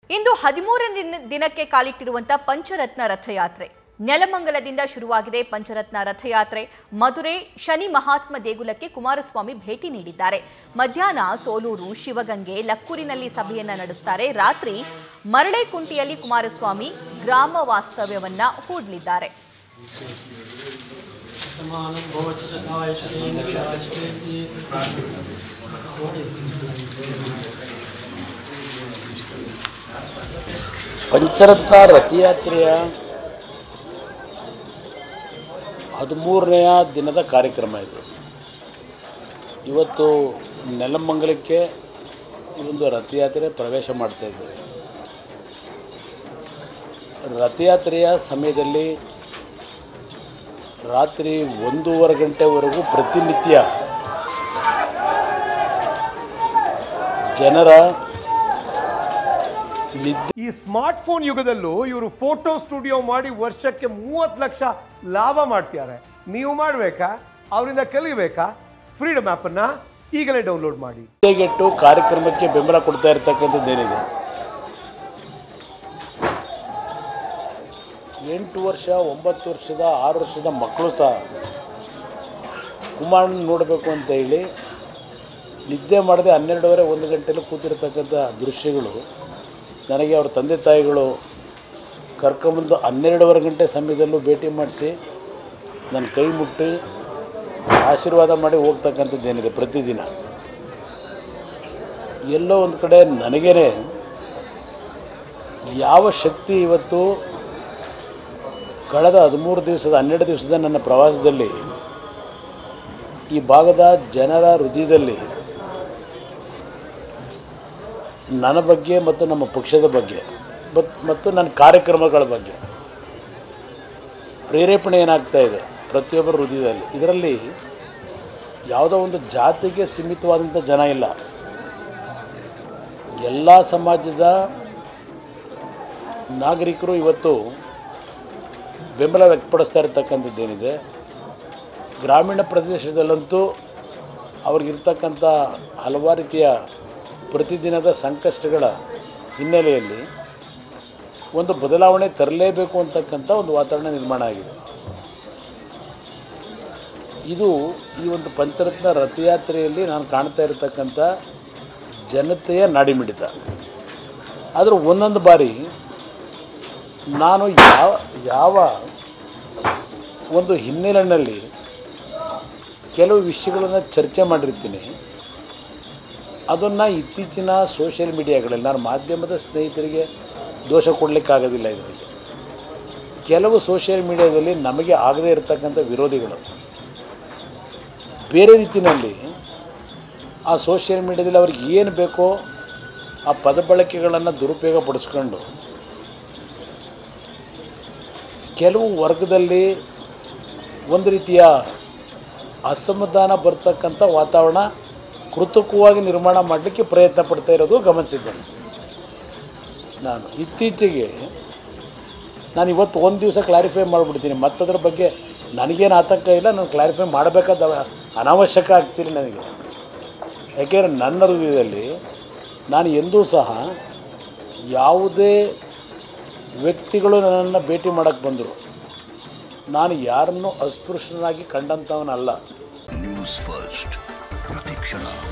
ಇಂದು ಹದಿಮೂರನೇ ದಿನ- ದಿನಕ್ಕೆ ಕಾಲಿಟ್ಟಿರುವಂತ ಪಂಚರತ್ನ ರಥಯಾತ್ರೆ ನೆಲಮಂಗಲದಿಂದ ಶುರುವಾಗಿದೆ ಪಂಚರತ್ನ ರಥಯಾತ್ರೆ ಮಧುರೆ ಶನಿ ಮಹಾತ್ಮ ದೇಗುಲಕ್ಕೆ ಕುಮಾರಸ್ವಾಮಿ ಭೇಟಿ ನೀಡಿದ್ದಾರೆ ಮಧ್ಯಾಹ್ನ ಸೋಲೂರು ಶಿವಗಂಗೆ ಲಕ್ಕೂರಿನಲ್ಲಿ ಸಭೆಯನ್ನ ನಡೆಸ್ತಾರೆ ರಾತ್ರಿ ಮರಳೇಕುಂಟಿಯಲ್ಲಿ ಕುಮಾರಸ್ವಾಮಿ ಗ್ರಾಮ ವಾಸ್ತವ್ಯವನ್ನ ಹೂಡಲಿದ್ದಾರೆ समानं भवति सखाय शनेन्द्रियाश्चेति ಪಂಚರತ್ನ ರಥಯಾತ್ರೆಯ ಹದಿಮೂರನೆಯ ದಿನದ ಕಾರ್ಯಕ್ರಮ ಇದು ಇವತ್ತು ನೆಲಮಂಗಲಕ್ಕೆ ಈ ಒಂದು ರಥಯಾತ್ರೆ ಪ್ರವೇಶ ಮಾಡ್ತಾ ಇದ್ದೇವೆ ರಥಯಾತ್ರೆಯ ಸಮಯದಲ್ಲಿ ರಾತ್ರಿ ಒಂದೂವರೆ ಗಂಟೆವರೆಗೂ ಪ್ರತಿನಿತ್ಯ ಜನರ ನಿದ್ದೆ ಈ ಸ್ಮಾರ್ಟ್ ಫೋನ್ ಯುಗದಲ್ಲೂ ಇವರು ಫೋಟೋ ಸ್ಟುಡಿಯೋ ಮಾಡಿ ವರ್ಷಕ್ಕೆ ಮೂವತ್ತು ಲಕ್ಷ ಲಾಭ ಮಾಡ್ತಿದ್ದಾರೆ ನೀವು ಮಾಡಬೇಕಾ ಅವರಿಂದ ಕಲಿಬೇಕಾ ಫ್ರೀಡಮ್ ಆ್ಯಪನ್ನು ಈಗಲೇ ಡೌನ್ಲೋಡ್ ಮಾಡಿ ನಿದ್ದೆಗೆಟ್ಟು ಕಾರ್ಯಕ್ರಮಕ್ಕೆ ಬೆಂಬಲ ಕೊಡ್ತಾ ಇರ್ತಕ್ಕಂಥದ್ದೇನಿದೆ ಎಂಟು ವರ್ಷ ಒಂಬತ್ತು ವರ್ಷದ ಆರು ವರ್ಷದ ಮಕ್ಕಳು ಸಹ ಕುಮಾರನ ನೋಡಬೇಕು ಅಂತ ಹೇಳಿ ನಿದ್ದೆ ಮಾಡದೆ ಹನ್ನೆರಡುವರೆ ಒಂದು ಗಂಟೆಲಿ ಕೂತಿರ್ತಕ್ಕಂಥ ದೃಶ್ಯಗಳು ನನಗೆ ಅವ್ರ ತಂದೆ ತಾಯಿಗಳು ಕರ್ಕೊಂಬಂದು ಹನ್ನೆರಡುವರೆ ಗಂಟೆ ಸಮಯದಲ್ಲೂ ಭೇಟಿ ಮಾಡಿಸಿ ನನ್ನ ಕೈ ಮುಟ್ಟಿ ಆಶೀರ್ವಾದ ಮಾಡಿ ಹೋಗ್ತಕ್ಕಂಥದ್ದೇನಿದೆ ಪ್ರತಿದಿನ ಎಲ್ಲೋ ಒಂದು ಕಡೆ ನನಗೇನೆ ಯಾವ ಶಕ್ತಿ ಇವತ್ತು ಕಳೆದ ಹದಿಮೂರು ದಿವಸದ ಹನ್ನೆರಡು ದಿವಸದ ನನ್ನ ಪ್ರವಾಸದಲ್ಲಿ ಈ ಭಾಗದ ಜನರ ಹೃದಯದಲ್ಲಿ ನನ್ನ ಬಗ್ಗೆ ಮತ್ತು ನಮ್ಮ ಪಕ್ಷದ ಬಗ್ಗೆ ಮತ್ ಮತ್ತು ನನ್ನ ಕಾರ್ಯಕ್ರಮಗಳ ಬಗ್ಗೆ ಪ್ರೇರೇಪಣೆ ಏನಾಗ್ತಾ ಇದೆ ಪ್ರತಿಯೊಬ್ಬರ ಹೃದಯದಲ್ಲಿ ಇದರಲ್ಲಿ ಯಾವುದೋ ಒಂದು ಜಾತಿಗೆ ಸೀಮಿತವಾದಂಥ ಜನ ಇಲ್ಲ ಎಲ್ಲ ಸಮಾಜದ ನಾಗರಿಕರು ಇವತ್ತು ಬೆಂಬಲ ವ್ಯಕ್ತಪಡಿಸ್ತಾ ಇರತಕ್ಕಂಥದ್ದೇನಿದೆ ಗ್ರಾಮೀಣ ಪ್ರದೇಶದಲ್ಲಂತೂ ಅವ್ರಿಗಿರ್ತಕ್ಕಂಥ ಹಲವಾರು ರೀತಿಯ ಪ್ರತಿದಿನದ ಸಂಕಷ್ಟಗಳ ಹಿನ್ನೆಲೆಯಲ್ಲಿ ಒಂದು ಬದಲಾವಣೆ ತರಲೇಬೇಕು ಅಂತಕ್ಕಂಥ ಒಂದು ವಾತಾವರಣ ನಿರ್ಮಾಣ ಆಗಿದೆ ಇದು ಈ ಒಂದು ಪಂಚರತ್ನ ರಥಯಾತ್ರೆಯಲ್ಲಿ ನಾನು ಕಾಣ್ತಾ ಇರತಕ್ಕಂಥ ಜನತೆಯ ನಾಡಿಮಿಡಿತ ಆದರೆ ಒಂದೊಂದು ಬಾರಿ ನಾನು ಯಾವ ಯಾವ ಒಂದು ಹಿನ್ನೆಲೆಯಲ್ಲಿ ಕೆಲವು ವಿಷಯಗಳನ್ನು ಚರ್ಚೆ ಮಾಡಿರ್ತೀನಿ ಅದನ್ನು ಇತ್ತೀಚಿನ ಸೋಷಿಯಲ್ ಮೀಡಿಯಾಗಳಲ್ಲಿ ನಾನು ಮಾಧ್ಯಮದ ಸ್ನೇಹಿತರಿಗೆ ದೋಷ ಕೊಡಲಿಕ್ಕಾಗೋದಿಲ್ಲ ಇದರಲ್ಲಿ ಕೆಲವು ಸೋಷಿಯಲ್ ಮೀಡಿಯಾದಲ್ಲಿ ನಮಗೆ ಆಗದೇ ಇರತಕ್ಕಂಥ ವಿರೋಧಿಗಳು ಬೇರೆ ರೀತಿಯಲ್ಲಿ ಆ ಸೋಷಿಯಲ್ ಮೀಡಿಯಾದಲ್ಲಿ ಅವ್ರಿಗೆ ಏನು ಬೇಕೋ ಆ ಪದ ಬಳಕೆಗಳನ್ನು ದುರುಪಯೋಗ ಪಡಿಸ್ಕೊಂಡು ಕೆಲವು ವರ್ಗದಲ್ಲಿ ಒಂದು ರೀತಿಯ ಅಸಮಾಧಾನ ಬರ್ತಕ್ಕಂಥ ವಾತಾವರಣ ಕೃತಕವಾಗಿ ನಿರ್ಮಾಣ ಮಾಡಲಿಕ್ಕೆ ಪ್ರಯತ್ನ ಪಡ್ತಾ ಇರೋದು ಗಮನಿಸಿದ್ದೇನೆ ನಾನು ಇತ್ತೀಚೆಗೆ ನಾನು ಇವತ್ತು ಒಂದು ದಿವಸ ಕ್ಲಾರಿಫೈ ಮಾಡಿಬಿಡ್ತೀನಿ ಮತ್ತದ್ರ ಬಗ್ಗೆ ನನಗೇನು ಆತಂಕ ಇಲ್ಲ ನಾನು ಕ್ಲಾರಿಫೈ ಮಾಡಬೇಕಾದ ಅನಾವಶ್ಯಕ ಆಗ್ತಿಲ್ಲ ನನಗೆ ಯಾಕೆಂದರೆ ನನ್ನ ಹೃದಯದಲ್ಲಿ ನಾನು ಎಂದೂ ಸಹ ಯಾವುದೇ ವ್ಯಕ್ತಿಗಳು ನನ್ನನ್ನು ಭೇಟಿ ಮಾಡೋಕ್ಕೆ ಬಂದರು ನಾನು ಯಾರನ್ನೂ ಅಸ್ಪೃಶ್ಯನಾಗಿ ಕಂಡಂಥವನಲ್ಲ ನ್ಯೂಸ್ ಫಸ್ಟ್ ಪ್ರತಿಕ್ಷಣ